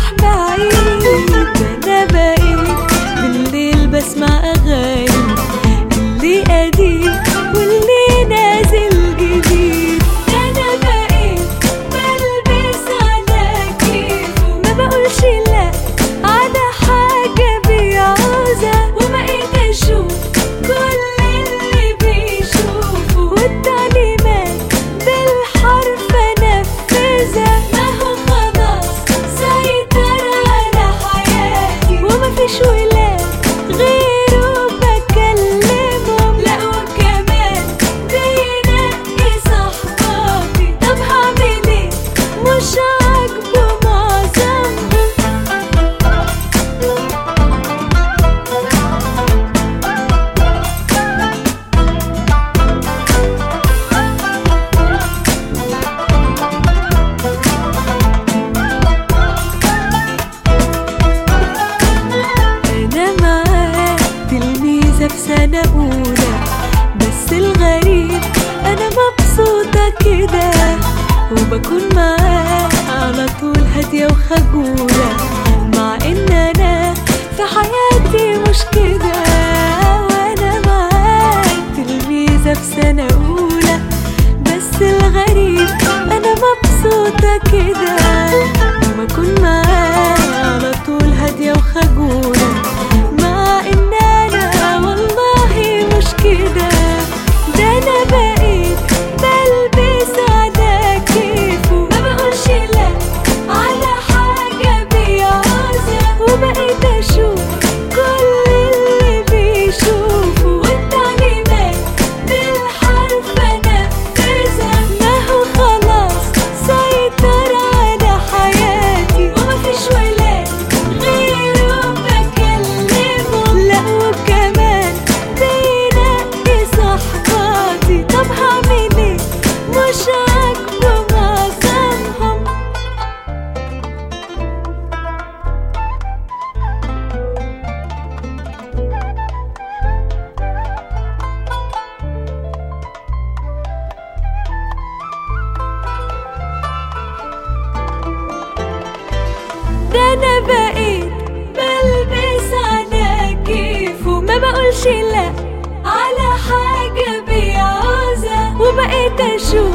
راح بعيد انا بقيت بالليل بسمع اغاني اللي قديم واللي نازل جديد انا بقيت بلبس على كيفه ما بقولش لا على حاجة بيعوزها وبقيت اشوف كل اللي بيشوفه والتعليمات بالحرف انفذها ما هو خلاص سيطر على حياتي ومفيش ولاد غيره بكلمهم لا وكمان بينقي صحباتي طب هعمل ايه مش عاجبه معظمهم أنا معاه تلميذة في سنة أولى بس الغريب أنا مبسوطة كده وبكون معاه على طول هادية وخجولة مع إن أنا في حياتي مش كده وأنا معاه تلميذة في سنة أولى بس الغريب أنا مبسوطة كده وبكون معاه على طول هادية وخجولة مع إن أنا والله مش كده ده أنا بقيت بلبس على كيفه ما بقولش لا على حاجة بيعوزها وبقيت أشوف كل اللي بيشوفه والتعليمات بالحرف أنفذها ما هو خلاص سيطر على حياتي ومفيش ولاد غيره بكلمه لا وكمان بينقي صحباتي طب هعمل ايه مش عاجبه معظمهم ده انا بقيت بلبس على كيفه ما بقولش لا على حاجة بيعوزها وبقيت اشوف